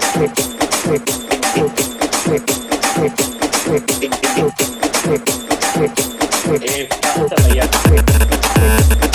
Eh, basta ya.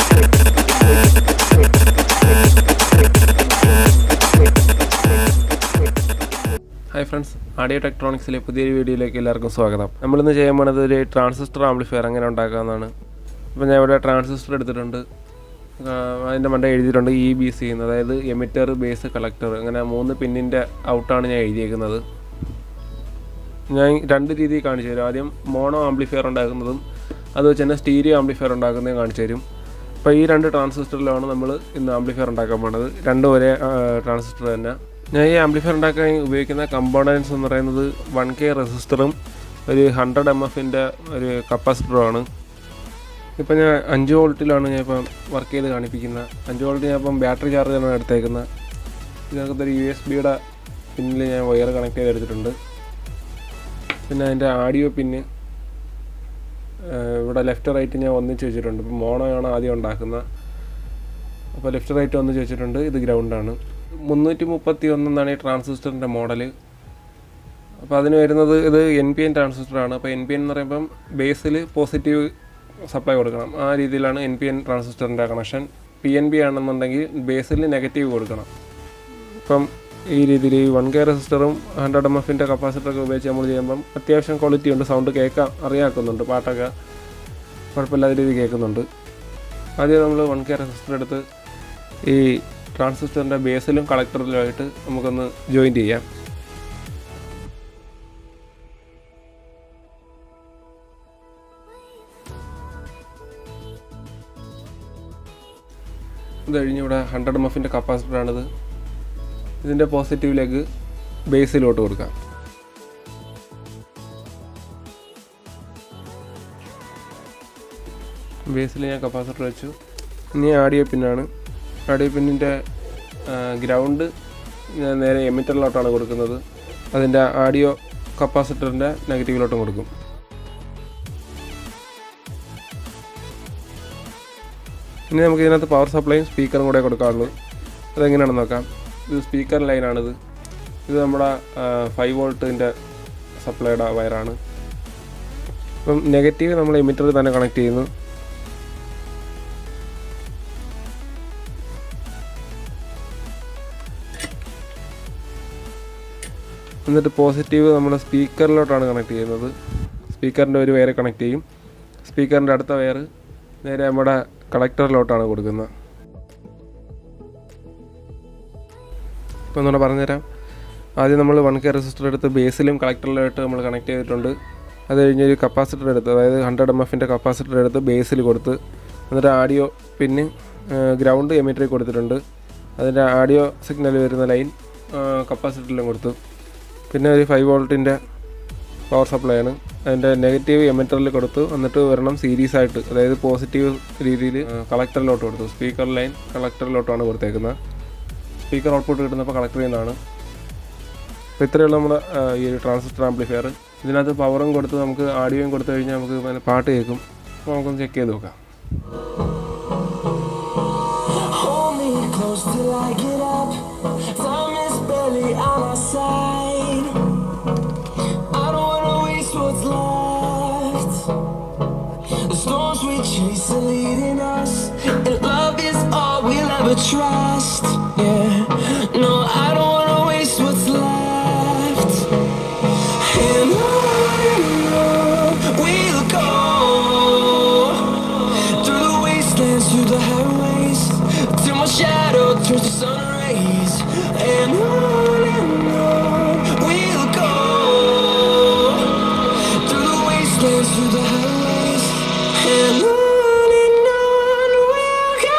Hi friends audio ടെക്ട്രോണിക്സിലെ പുതിയൊരു വീഡിയോയിലേക്ക് എല്ലാവർക്കും സ്വാഗതം നമ്മളിന്ന് ചെയ്യാൻ പോണത് ഒരു ട്രാൻസിസ്റ്റർ ആംപ്ലിഫയർ എങ്ങനെ ഉണ്ടാക്കാമെന്നാണ് അപ്പോൾ ഞാൻ ഇവിടെ ട്രാൻസിസ്റ്റർ എടുത്തിട്ടുണ്ട് ആ, അതിൻ്റെ മണ്ട എഴുതിയിട്ടുണ്ട് ഇ ബി സി എന്ന് അതായത് എമിറ്റർ ബേസ് കളക്ടർ അങ്ങനെ മൂന്ന് പിന്നിൻ്റെ ഔട്ടാണ് ഞാൻ എഴുതിയേക്കുന്നത് ഞാൻ രണ്ട് രീതിയിൽ കാണിച്ചു തരും ആദ്യം മോണോ ആംപ്ലിഫയർ ഉണ്ടാക്കുന്നതും അത് വെച്ച് തന്നെ സ്റ്റീരിയോ ആംപ്ലിഫയർ ഉണ്ടാക്കുന്നതും കാണിച്ചു തരും അപ്പോൾ ഈ രണ്ട് ട്രാൻസിസ്റ്ററിലാണ് നമ്മൾ ഇന്ന് ആംപ്ലിഫയർ ഉണ്ടാക്കാൻ പോണത് രണ്ടും ഒരേ ട്രാൻസിസ്റ്റർ തന്നെ ഞാൻ ഈ ആംപ്ലിഫയർ ഉണ്ടാക്കാൻ ഉപയോഗിക്കുന്ന കമ്പോണൻസ് എന്ന് പറയുന്നത് വൺ കെ റെസിസ്റ്ററും ഒരു ഹൺഡ്രഡ് എം എഫിൻ്റെ ഒരു കപ്പാസിറ്ററുമാണ് ഇപ്പം ഞാൻ അഞ്ച് വോൾട്ടിലാണ് ഞാൻ ഇപ്പം വർക്ക് ചെയ്ത് കാണിപ്പിക്കുന്നത് അഞ്ച് വോൾട്ട് ഞാൻ ഇപ്പം ബാറ്ററി ചാർജറാണ് എടുത്തേക്കുന്നത് ഇതിനകത്തൊരു യു എസ് ബിയുടെ പിന്നിൽ ഞാൻ വയർ കണക്ട് ചെയ്തെടുത്തിട്ടുണ്ട് പിന്നെ അതിൻ്റെ ആഡിയോ പിന്ന് ഇവിടെ ലെഫ്റ്റ് റൈറ്റ് ഞാൻ ഒന്നിച്ച് വെച്ചിട്ടുണ്ട് ഇപ്പം മോണോ ആണ് ആദ്യം ഉണ്ടാക്കുന്നത് അപ്പോൾ ലെഫ്റ്റ് റൈറ്റ് ഒന്നിച്ച് വെച്ചിട്ടുണ്ട് ഇത് ഗ്രൗണ്ടാണ് മുന്നൂറ്റി മുപ്പത്തി ഒന്നെന്നാണ് ഈ ട്രാൻസിസ്റ്ററിൻ്റെ മോഡൽ അപ്പോൾ അതിന് വരുന്നത് ഇത് എൻ പി എൻ ട്രാൻസിസ്റ്ററാണ് അപ്പോൾ എൻ പി എൻ എന്ന് പറയുമ്പം ബേസിൽ പോസിറ്റീവ് സപ്ലൈ കൊടുക്കണം ആ രീതിയിലാണ് എൻ പി എൻ ട്രാൻസിസ്റ്ററിൻ്റെ കണക്ഷൻ പി എൻ ബി ആണെന്നുണ്ടെങ്കിൽ ബേസിൽ നെഗറ്റീവ് കൊടുക്കണം ഇപ്പം ഈ രീതിയിൽ ഈ വൺ കെ റെസിസ്റ്ററും ഹൺഡ്രഡ് എം എഫിൻ്റെ കപ്പാസിറ്ററൊക്കെ ഉപയോഗിച്ച് നമ്മൾ ചെയ്യുമ്പം അത്യാവശ്യം ക്വാളിറ്റി ഉണ്ട് സൗണ്ട് കേൾക്കാൻ അറിയാക്കുന്നുണ്ട് പാട്ടൊക്കെ കുഴപ്പമില്ലാത്ത രീതിയിൽ കേൾക്കുന്നുണ്ട് ആദ്യം നമ്മൾ വൺ കെ റെസിസ്റ്റർ എടുത്ത് ഈ ട്രാൻസിസ്റ്ററിൻ്റെ ബേസിലും കളക്ടറിലുമായിട്ട് നമുക്കൊന്ന് ജോയിൻറ്റ് ചെയ്യാം ഇത് കഴിഞ്ഞ് ഇവിടെ ഹൺഡ്രഡ് എം എഫിൻ്റെ കപ്പാസിറ്ററാണിത് ഇതിൻ്റെ പോസിറ്റീവ് ലെഗ് ബേസിലോട്ട് കൊടുക്കാം ബേസിൽ ഞാൻ കപ്പാസിറ്റർ വെച്ചു ഇനി ആഡിയോ പിന്നാണ് ആഡിയോ പിന്നിൻ്റെ ഗ്രൗണ്ട് ഞാൻ നേരെ എമിറ്ററിലോട്ടാണ് കൊടുക്കുന്നത് അതിൻ്റെ ആഡിയോ കപ്പാസിറ്ററിൻ്റെ നെഗറ്റീവിലോട്ടും കൊടുക്കും ഇനി നമുക്ക് ഇതിനകത്ത് പവർ സപ്ലൈയും സ്പീക്കറും കൂടെ കൊടുക്കാറുള്ളൂ അതെങ്ങനെയാണെന്ന് നോക്കാം ഇത് സ്പീക്കർ ലൈനാണിത് ഇത് നമ്മുടെ ഫൈവ് വോൾട്ടിൻ്റെ സപ്ലൈയുടെ വയറാണ് അപ്പം നെഗറ്റീവ് നമ്മൾ എമിറ്ററിൽ തന്നെ കണക്ട് ചെയ്യുന്നു എന്നിട്ട് പോസിറ്റീവ് നമ്മൾ സ്പീക്കറിലോട്ടാണ് കണക്ട് ചെയ്യുന്നത് സ്പീക്കറിൻ്റെ ഒരു വയർ കണക്ട് ചെയ്യും സ്പീക്കറിൻ്റെ അടുത്ത വയർ നേരെ നമ്മുടെ കളക്ടറിലോട്ടാണ് കൊടുക്കുന്നത് ഇപ്പോൾ ഒന്നുകൂടെ പറഞ്ഞുതരാം ആദ്യം നമ്മൾ വൺ കെ റെസിസ്റ്റർ എടുത്ത് ബേസിലും കളക്ടറിലായിട്ട് നമ്മൾ കണക്ട് ചെയ്തിട്ടുണ്ട് അത് കഴിഞ്ഞ് ഒരു കപ്പാസിറ്റർ എടുത്ത് അതായത് ഹൺഡ്രഡ് എം എഫിൻ്റെ കപ്പാസിറ്റർ എടുത്ത് ബേസിൽ കൊടുത്ത് എന്നിട്ട് ആഡിയോ പിന്നെ ഗ്രൗണ്ട് എമിറ്ററി കൊടുത്തിട്ടുണ്ട് അതിൻ്റെ ആഡിയോ സിഗ്നൽ വരുന്ന ലൈൻ കപ്പാസിറ്ററിലും കൊടുത്തു പിന്നെ ഒരു ഫൈവ് വോൾട്ടിൻ്റെ പവർ സപ്ലൈ ആണ് അതിൻ്റെ നെഗറ്റീവ് എമിറ്ററിൽ കൊടുത്തു എന്നിട്ട് വരണം സീരീസ് ആയിട്ട് അതായത് പോസിറ്റീവ് രീതിയിൽ കളക്ടറിലോട്ട് കൊടുത്തു സ്പീക്കർ ലൈൻ കളക്ടറിലോട്ടാണ് കൊടുത്തേക്കുന്നത് സ്പീക്കർ ഔട്ട്പുട്ട് കിട്ടുന്നപ്പോൾ കളക്ടറിൽ നിന്നാണ് അപ്പോൾ ഇത്രയുള്ള നമ്മുടെ ആ, ഈ ഒരു ട്രാൻസിസ്റ്റർ ആംപ്ലിഫയർ ഇതിനകത്ത് പവറും കൊടുത്ത് നമുക്ക് ആഡിയോയും കൊടുത്തു കഴിഞ്ഞാൽ നമുക്ക് പിന്നെ പാട്ട് കേൾക്കും അപ്പോൾ നമുക്കൊന്ന് ചെക്ക് ചെയ്ത് നോക്കാം Hold me close till I get up. Time is barely on our side. I don't wanna waste what's left. The storms we chase are leading us, and love is all we'll ever trust. Yeah, no, I don't wanna waste what's left. And on we'll go through the wastelands, through the highways, till my shadow turns to sun rays. And on and on we'll go through the wastelands, through the highways, and on and on we'll go.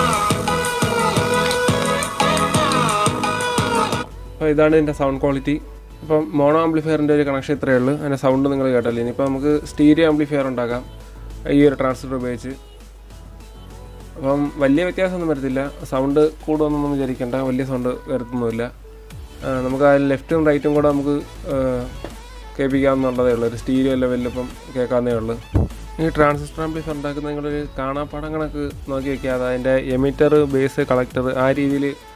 അപ്പോൾ ഇതാണ് ഇതിൻ്റെ sound quality അപ്പം mono ആംപ്ലിഫയറിൻ്റെ ഒരു connection ഇത്രയേ ഉള്ളൂ അതിൻ്റെ sound നിങ്ങൾ കേട്ടല്ലോ ഇനിയിപ്പോൾ നമുക്ക് സ്റ്റീരിയോ ആംപ്ലിഫയർ ഉണ്ടാക്കാം ഈ ഒരു ട്രാൻസിസ്റ്റർ ഉപയോഗിച്ച് അപ്പം വലിയ വ്യത്യാസമൊന്നും വരത്തില്ല സൗണ്ട് കൂടുമെന്നൊന്നും വിചാരിക്കേണ്ട വലിയ സൗണ്ട് വരത്തൊന്നുമില്ല ആ, നമുക്ക് അതിൽ ലെഫ്റ്റും റൈറ്റും കൂടെ നമുക്ക് ആ, കേൾപ്പിക്കാവുന്നുള്ളതേ ഉള്ളൂ ഒരു സ്റ്റീരിയോ ലെവലിൽ ഇപ്പം കേൾക്കാവുന്നേ ഉള്ളൂ ഈ ട്രാൻസിസ്റ്റർ ആംപ്ലിഫയർ ഉണ്ടാക്കുന്ന നിങ്ങളൊരു കാണാപ്പാടം കണക്ക് നോക്കി വെക്കാതെ അതിൻ്റെ എമിറ്റർ ബേസ് കളക്ടർ ആ രീതിയിൽ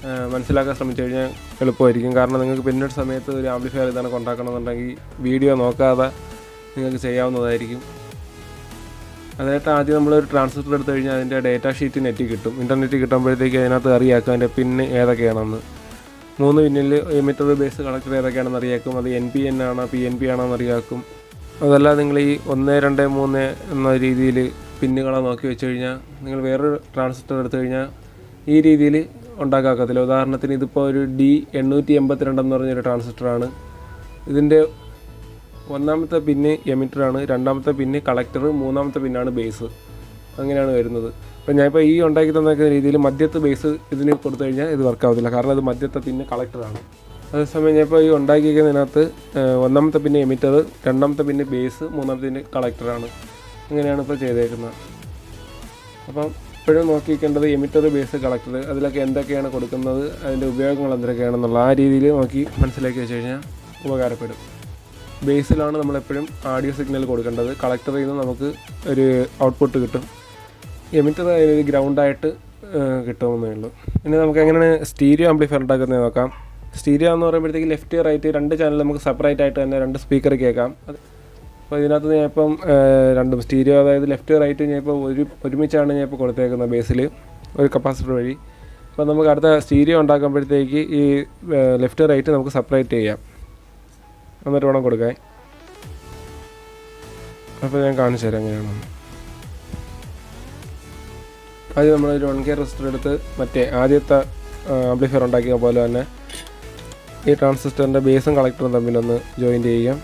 ആ, മനസ്സിലാക്കാൻ ശ്രമിച്ചു കഴിഞ്ഞാൽ എളുപ്പമായിരിക്കും കാരണം നിങ്ങൾക്ക് പിന്നീട് സമയത്ത് ഒരു ആംപ്ലിഫയർ ഇതാണ് കൊണ്ടാക്കണമെന്നുണ്ടെങ്കിൽ വീഡിയോ നോക്കാതെ നിങ്ങൾക്ക് ചെയ്യാവുന്നതായിരിക്കും അതായിട്ട് ആദ്യം നമ്മളൊരു ട്രാൻസിസ്റ്റർ എടുത്തു കഴിഞ്ഞാൽ അതിൻ്റെ ഡേറ്റ ഷീറ്റ് നെറ്റിൽ കിട്ടും ഇൻ്റർനെറ്റിൽ കിട്ടുമ്പോഴത്തേക്ക് അതിനകത്ത് അറിയാക്കും അതിൻ്റെ പിന്ന് ഏതൊക്കെയാണെന്ന് മൂന്ന് പിന്നിൽ എമിറ്റർ ബേസ് കളക്ടർ ഏതൊക്കെയാണെന്ന് അറിയാക്കും അത് എൻ പി എൻ ആണോ പി എൻ പി ആണോ എന്ന് അറിയാക്കും അതല്ല നിങ്ങൾ ഈ ഒന്ന് രണ്ട് മൂന്ന് എന്ന രീതിയിൽ പിന്നുകളെ നോക്കി വെച്ച് കഴിഞ്ഞാൽ നിങ്ങൾ വേറൊരു ട്രാൻസിസ്റ്റർ എടുത്തു കഴിഞ്ഞാൽ ഈ രീതിയിൽ ഉണ്ടാക്കാക്കത്തില്ല ഉദാഹരണത്തിന് ഇതിപ്പോൾ ഒരു ഡി എണ്ണൂറ്റി എൺപത്തിരണ്ടെന്ന് പറഞ്ഞൊരു ട്രാൻസിസ്റ്ററാണ് ഇതിൻ്റെ ഒന്നാമത്തെ പിന്ന് എമിറ്ററാണ് രണ്ടാമത്തെ പിന്ന് കളക്ടർ മൂന്നാമത്തെ പിന്നാണ് ബേസ് അങ്ങനെയാണ് വരുന്നത് അപ്പോൾ ഞാനിപ്പോൾ ഈ ഉണ്ടാക്കി തന്നേക്കുന്ന രീതിയിൽ മധ്യത്ത് ബേസ് ഇതിന് കൊടുത്തു കഴിഞ്ഞാൽ ഇത് വർക്ക് ആവത്തില്ല കാരണം ഇത് മധ്യത്തെ പിന്നെ കളക്ടറാണ് അതേസമയം ഞാനിപ്പോൾ ഈ ഉണ്ടാക്കിയിരിക്കുന്നതിനകത്ത് ഏഹ്, ഒന്നാമത്തെ പിന്നെ എമിറ്റർ രണ്ടാമത്തെ പിന്നെ ബേസ് മൂന്നാമത്തെ പിന്നെ കളക്ടറാണ് അങ്ങനെയാണ് ഇപ്പോൾ ചെയ്തേക്കുന്നത് അപ്പം ഇപ്പോഴും നോക്കിക്കേണ്ടത് എമിറ്റർ ബേസ് കളക്ടർ അതിലൊക്കെ എന്തൊക്കെയാണ് കൊടുക്കുന്നത് അതിൻ്റെ ഉപയോഗങ്ങൾ എന്തൊക്കെയാണെന്നുള്ള ആ രീതിയിൽ നോക്കി മനസ്സിലാക്കി വെച്ച് കഴിഞ്ഞാൽ ഉപകാരപ്പെടും ബേസിലാണ് നമ്മളെപ്പോഴും ആഡിയോ സിഗ്നൽ കൊടുക്കേണ്ടത് കളക്ടറിൽ നിന്ന് നമുക്ക് ഒരു ഔട്ട്പുട്ട് കിട്ടും എമിറ്റർ അതിനൊരു ഗ്രൗണ്ടായിട്ട് കിട്ടുമെന്നേ ഉള്ളൂ ഇനി നമുക്ക് എങ്ങനെയാണ് സ്റ്റീരിയോ ആംപ്ലിഫയർ ഉണ്ടാക്കുന്നത് നോക്കാം സ്റ്റീരിയോ എന്ന് പറയുമ്പോഴത്തേക്ക് ലെഫ്റ്റ് റൈറ്റ് രണ്ട് ചാനൽ നമുക്ക് സെപ്പറേറ്റ് ആയിട്ട് തന്നെ രണ്ട് സ്പീക്കർ കേൾക്കാം അത് അപ്പോൾ ഇതിനകത്ത് ഞാൻ ഇപ്പം ഏഹ്, രണ്ടും സ്റ്റീരിയോ അതായത് ലെഫ്റ്റ് റൈറ്റ് ഞാൻ ഇപ്പോൾ ഒരു ഒരുമിച്ചാണ് ഞാൻ ഇപ്പോൾ കൊടുത്തേക്കുന്നത് ബേസിൽ ഒരു കപ്പാസിറ്റർ വഴി അപ്പോൾ നമുക്ക് അടുത്ത സ്റ്റീരിയോ ഉണ്ടാക്കുമ്പോഴത്തേക്ക് ഈ ലെഫ്റ്റ് റൈറ്റ് നമുക്ക് സെപ്പറേറ്റ് ചെയ്യാം എന്നിട്ട് വേണം കൊടുക്കാൻ അപ്പോൾ ഞാൻ കാണിച്ചു തരാം എങ്ങനെയാണ് ആദ്യം നമ്മളൊരു വൺ കെ റെസിസ്റ്റർ എടുത്ത് മറ്റേ ആദ്യത്തെ ആംപ്ലിഫയർ ഉണ്ടാക്കിയ പോലെ തന്നെ ഈ ട്രാൻസിസ്റ്ററിൻ്റെ ബേസും കളക്ടറും തമ്മിലൊന്ന് ജോയിൻ്റ് ചെയ്യാം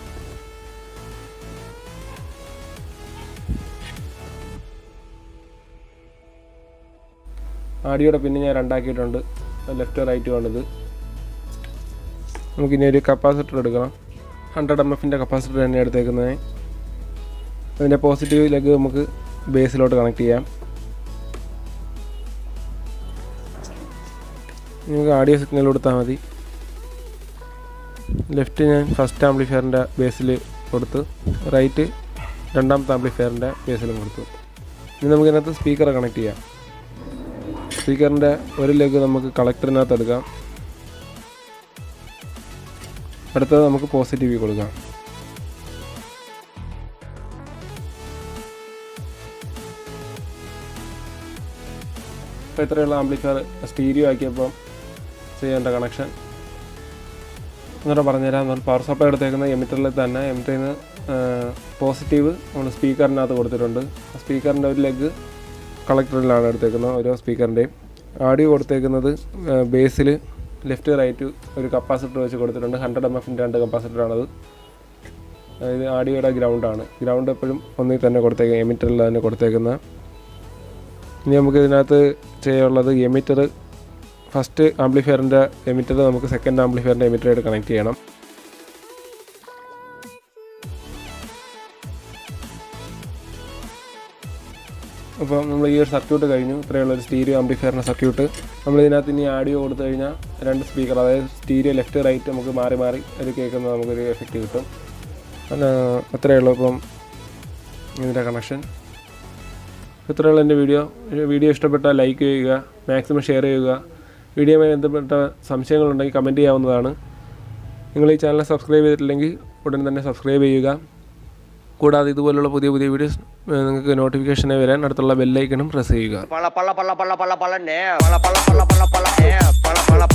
ആഡിയോടെ പിന്നെ ഞാൻ രണ്ടാക്കിയിട്ടുണ്ട് ലെഫ്റ്റ് റൈറ്റ് വേണ്ടത് നമുക്കിനി ഒരു കപ്പാസിറ്റർ എടുക്കണം ഹൺഡ്രഡ് എം എഫിൻ്റെ കപ്പാസിറ്റർ തന്നെ എടുത്തേക്കുന്നത് അതിൻ്റെ പോസിറ്റീവ് ലെഗ് നമുക്ക് ബേസിലോട്ട് കണക്ട് ചെയ്യാം നമുക്ക് ആഡിയോ സിഗ്നൽ കൊടുത്താൽ മതി ലെഫ്റ്റ് ഞാൻ ഫസ്റ്റ് ആംപ്ലിഫയറിൻ്റെ ബേസിൽ കൊടുത്ത് റൈറ്റ് രണ്ടാമത്തെ ആംപ്ലിഫയറിൻ്റെ ബേസിലും കൊടുത്തു ഇനി നമുക്ക് ഇതിനകത്ത് സ്പീക്കർ കണക്ട് ചെയ്യാം സ്പീക്കറിൻ്റെ ഒരു ലെഗ് നമുക്ക് കളക്ടറിനകത്ത് എടുക്കാം അടുത്തത് നമുക്ക് പോസിറ്റീവ് കൊടുക്കാം ഇപ്പോൾ ഇത്രയുള്ള ആംപ്ലിഫയർ സ്റ്റീരിയോ ആക്കിയപ്പോൾ ചെയ്യേണ്ട കണക്ഷൻ എന്നിട്ട് പറഞ്ഞുതരാം നമ്മൾ പവർ സപ്ലൈ എടുത്തേക്കുന്ന എമിറ്ററിൽ തന്നെ എമിറ്ററിൽ നിന്ന് പോസിറ്റീവ് നമ്മൾ സ്പീക്കറിനകത്ത് കൊടുത്തിട്ടുണ്ട് സ്പീക്കറിൻ്റെ ഒരു ലെഗ് കളക്ടറിലാണ് എടുത്തേക്കുന്നത് ഓരോ സ്പീക്കറിൻ്റെയും ആഡിയോ കൊടുത്തേക്കുന്നത് ബേസിൽ ലെഫ്റ്റ് റൈറ്റ് ഒരു കപ്പാസിറ്റർ വെച്ച് കൊടുത്തിട്ടുണ്ട് ഹൺഡ്രഡ് എം എഫിൻ്റെ രണ്ട് കപ്പാസിറ്ററാണത് ഇത് ആഡിയോയുടെ ഗ്രൗണ്ടാണ് ഗ്രൗണ്ട് എപ്പോഴും ഒന്നിൽ തന്നെ കൊടുത്തേക്കുക എമിറ്ററിൽ തന്നെ കൊടുത്തേക്കുന്ന ഇനി നമുക്ക് ഇതിനകത്ത് ചെയ്യാനുള്ളത് എമിറ്റർ ഫസ്റ്റ് ആംപ്ലിഫയറിൻ്റെ എമിറ്റർ നമുക്ക് സെക്കൻഡ് ആംപ്ലിഫയറിൻ്റെ എമിറ്ററായിട്ട് കണക്ട് ചെയ്യണം അപ്പോൾ നമ്മൾ ഈ ഒരു സർക്യൂട്ട് കഴിഞ്ഞു ഇത്രയുള്ള ഒരു സ്റ്റീരിയോ ആംപ്ലിഫയറിൻ്റെ സർക്യൂട്ട് നമ്മൾ ഇതിനകത്ത് ഇനി ആഡിയോ കൊടുത്തു കഴിഞ്ഞാൽ രണ്ട് സ്പീക്കർ അതായത് സ്റ്റീരിയോ ലെഫ്റ്റ് റൈറ്റ് നമുക്ക് മാറി മാറി ഒരു കേൾക്കുന്ന നമുക്കൊരു എഫക്റ്റ് കിട്ടും പിന്നെ അത്രയേ ഉള്ളൂ ഇപ്പം ഇതിൻ്റെ കണക്ഷൻ ഇത്രയുള്ള എൻ്റെ വീഡിയോ വീഡിയോ ഇഷ്ടപ്പെട്ടാൽ ലൈക്ക് ചെയ്യുക മാക്സിമം ഷെയർ ചെയ്യുക വീഡിയോയുമായി ബന്ധപ്പെട്ട സംശയങ്ങളുണ്ടെങ്കിൽ കമൻറ്റ് ചെയ്യാവുന്നതാണ് നിങ്ങൾ ഈ ചാനൽ സബ്സ്ക്രൈബ് ചെയ്തിട്ടില്ലെങ്കിൽ ഉടൻ തന്നെ സബ്സ്ക്രൈബ് ചെയ്യുക കൂടാതെ ഇതുപോലുള്ള പുതിയ പുതിയ വീഡിയോസ് നിങ്ങൾക്ക് നോട്ടിഫിക്കേഷനെ വരാൻ അടുത്തുള്ള ബെല്ലൈക്കണും പ്രസ് ചെയ്യുക പള പള പള പള പള പള നേ പള പള പള പള പള നേ പള പള